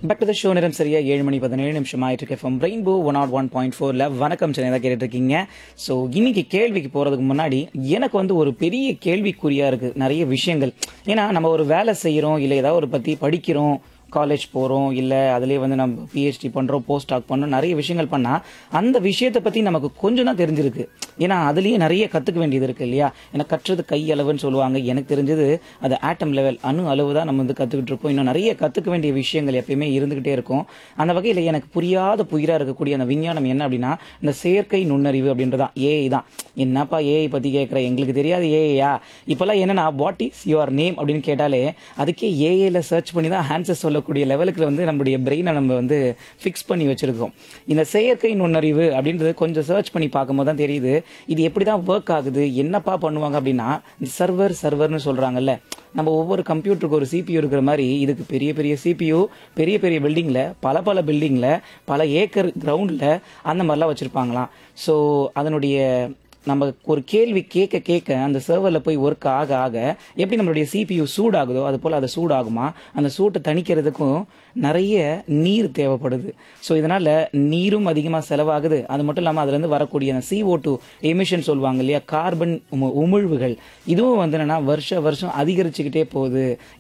back to the show நேரம் சரியா ஏழு மணி பதினேழு நிமிஷம் ஆயிட்டு இருக்கு from rainbow one nought one point ஃபோர்ல வணக்கம் சென்னை தான் கேட்டுட்டு இருக்கீங்க ஸோ இன்னைக்கு கேள்விக்கு போறதுக்கு முன்னாடி எனக்கு வந்து ஒரு பெரிய கேள்விக்குறியா இருக்கு நிறைய விஷயங்கள் ஏன்னா நம்ம ஒரு வேலை செய்யறோம் இல்லை ஏதாவது ஒரு பத்தி படிக்கிறோம் காலேஜ் போகிறோம் இல்லை அதுலேயே வந்து நம்ம பிஹெச்டி பண்ணுறோம் போஸ்ட் டாக் பண்ணுறோம் நிறைய விஷயங்கள் பண்ணால் அந்த விஷயத்தை பற்றி நமக்கு கொஞ்சம் தான் தெரிஞ்சிருக்கு ஏன்னா அதுலேயே நிறைய கற்றுக்க வேண்டியது இருக்குது இல்லையா ஏன்னா கற்றது கை அளவுன்னு சொல்லுவாங்க எனக்கு தெரிஞ்சது அது ஆட்டம் லெவல் அணு அளவு தான் நம்ம வந்து கற்றுக்கிட்டு இருப்போம் இன்னும் நிறைய கற்றுக்க வேண்டிய விஷயங்கள் எப்பயுமே இருந்துக்கிட்டே இருக்கும் அந்த வகையில் எனக்கு புரியாத புயிராக இருக்கக்கூடிய அந்த விஞ்ஞானம் என்ன அப்படின்னா இந்த செயற்கை நுண்ணறிவு அப்படின்றதான் ஏஐ தான் என்னப்பா ஏஐ பற்றி கேட்குற எங்களுக்கு தெரியாது ஏஐயா இப்போல்லாம் என்னன்னா வாட் இஸ் யுவர் நேம் அப்படின்னு கேட்டாலே அதுக்கே ஏஐல சர்ச் பண்ணி தான் ஆன்சர் சொல்லக்கூடிய லெவலுக்கு வந்து நம்மளுடைய பிரெயினை நம்ம வந்து ஃபிக்ஸ் பண்ணி வச்சிருக்கோம் இந்த செயற்கை நுண்ணறிவு அப்படின்றது கொஞ்சம் சர்ச் பண்ணி பார்க்கும்போது தான் தெரியுது இது எப்படி தான் ஒர்க் ஆகுது என்னப்பா பண்ணுவாங்க அப்படின்னா இந்த சர்வர் சர்வர்னு சொல்றாங்கல்ல நம்ம ஒவ்வொரு கம்ப்யூட்டருக்கு ஒரு சிபியூ இருக்கிற மாதிரி இதுக்கு பெரிய பெரிய சிபியூ பெரிய பெரிய பில்டிங்கில் பல பல பில்டிங்கில் பல ஏக்கர் கிரவுண்டில் அந்த மாதிரிலாம் வச்சுருப்பாங்களாம் ஸோ அதனுடைய நம்ம ஒரு கேள்வி கேட்க கேட்க அந்த சர்வரில் போய் ஒர்க் ஆக ஆக எப்படி நம்மளுடைய சிபியு சூடாகுதோ அது போல் அது சூடாகுமா அந்த சூட்டை தணிக்கிறதுக்கும் நிறைய நீர் தேவைப்படுது ஸோ இதனால் நீரும் அதிகமாக செலவாகுது அது மட்டும் இல்லாமல் அதுலேருந்து வரக்கூடிய அந்த CO2 டூ எமிஷன் சொல்லுவாங்க இல்லையா கார்பன் உமிழ்வுகள் இதுவும் வந்து என்னன்னா வருஷ வருஷம் அதிகரிச்சுக்கிட்டே போகுது